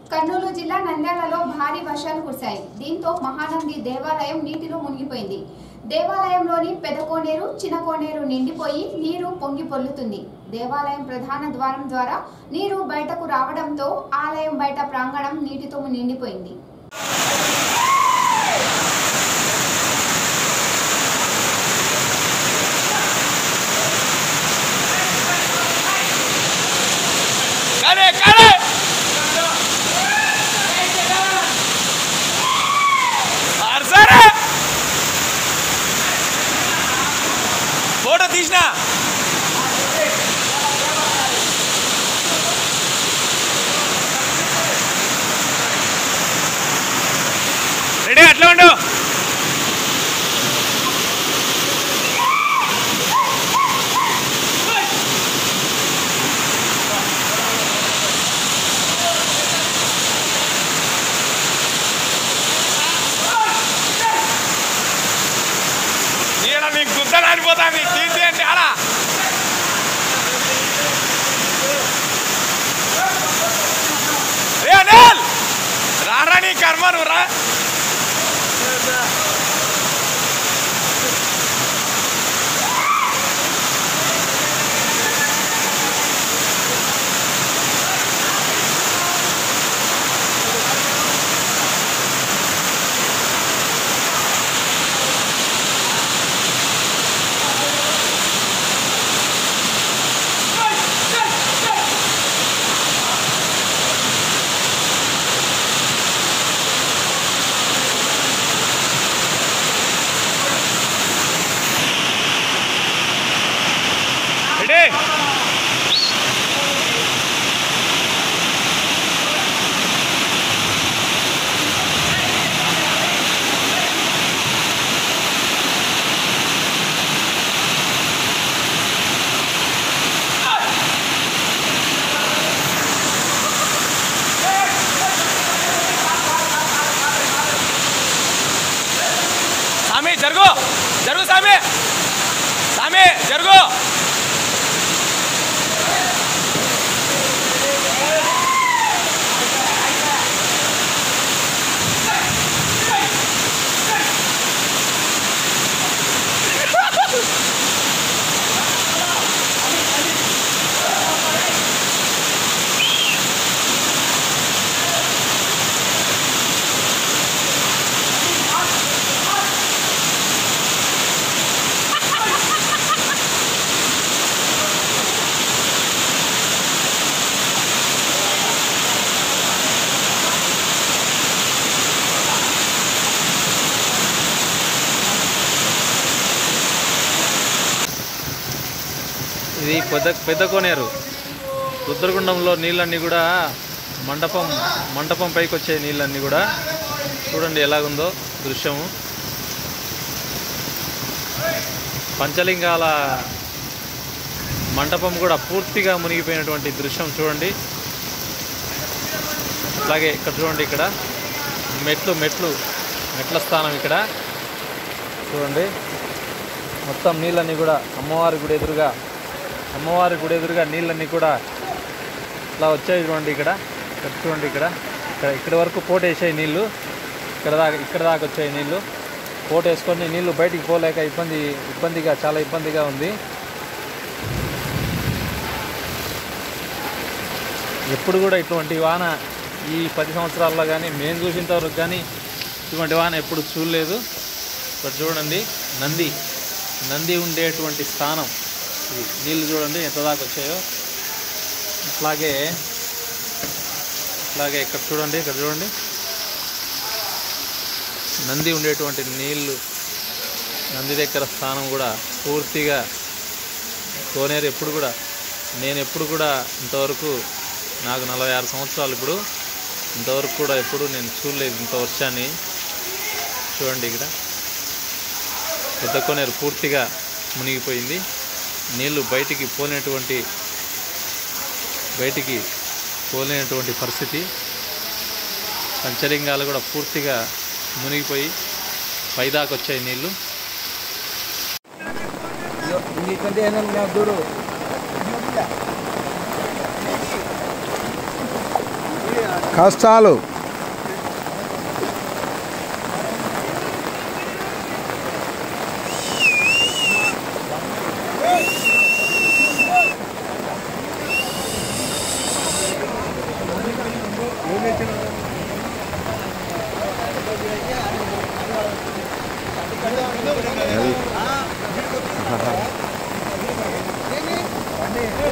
కర్నూలు జిల్లా నంద్యాలలో భారీ వర్షాలు కురిశాయి దీంతో మహానంది దేవాలయం నీటిలో మునిగిపోయింది దేవాలయంలోని పెదకోనేరు చిన్నకోనేరు నిండిపోయి నీరు పొంగి పొల్లుతుంది దేవాలయం ప్రధాన ద్వారం ద్వారా నీరు బయటకు రావడంతో ఆలయం బయట ప్రాంగణం నీటితో నిండిపోయింది Care, care! అర్సరే ఫోటో తీసిన రెడీ అట్లా ఉండు ఈడ మీకు గుద్దలు అనిపోతాను కీర్తి అంటే అలా రే అనిల్ రారా నీ కర్మ నువ్వు రా రెడీ సామి జరుగు జరుగు సామి సామి జరుగు ఇది పెద్ద పెద్ద కోనేరు రుద్రగుండంలో నీళ్ళన్నీ కూడా మండపం మండపం పైకి వచ్చే నీళ్ళన్నీ కూడా చూడండి ఎలాగుందో దృశ్యము పంచలింగాల మండపం కూడా పూర్తిగా మునిగిపోయినటువంటి దృశ్యం చూడండి అలాగే ఇక్కడ చూడండి ఇక్కడ మెట్లు మెట్లు మెట్ల స్థానం ఇక్కడ చూడండి మొత్తం నీళ్ళన్నీ కూడా అమ్మవారి గుడి ఎదురుగా అమ్మవారి గుడి ఎదురుగా నీళ్ళన్నీ కూడా ఇట్లా వచ్చాయి చూడండి ఇక్కడ ఇక్కడ చూడండి ఇక్కడ ఇక్కడ ఇక్కడ వరకు పోటు వేసాయి నీళ్ళు ఇక్కడ దాకా ఇక్కడ దాకా వచ్చాయి నీళ్ళు పోటు వేసుకొని నీళ్ళు బయటికి పోలేక ఇబ్బంది ఇబ్బందిగా చాలా ఇబ్బందిగా ఉంది ఎప్పుడు కూడా ఇటువంటి వాన ఈ పది సంవత్సరాల్లో కానీ మేము చూసినంత వరకు కానీ ఇటువంటి వాన ఎప్పుడు చూడలేదు ఇక్కడ చూడండి నంది నంది ఉండేటువంటి స్థానం ఇది నీళ్ళు చూడండి ఎంత దాకా వచ్చాయో అట్లాగే అట్లాగే ఇక్కడ చూడండి ఇక్కడ చూడండి నంది ఉండేటువంటి నీళ్ళు నంది దగ్గర స్థానం కూడా పూర్తిగా కోనేరు ఎప్పుడు కూడా నేను ఎప్పుడు కూడా ఇంతవరకు నాకు నలభై ఆరు సంవత్సరాలు ఇప్పుడు ఇంతవరకు కూడా ఎప్పుడు నేను చూడలేదు ఇంత వర్షాన్ని చూడండి ఇక్కడ పెద్ద కోనేరు పూర్తిగా మునిగిపోయింది నీళ్లు బయటికి పోలేనటువంటి బయటికి పోలేనటువంటి పరిస్థితి పంచలింగాలు కూడా పూర్తిగా మునిగిపోయి పైదాకా వచ్చాయి నీళ్లు నీకంటే ఏమన్నా దూరు కష్టాలు అది.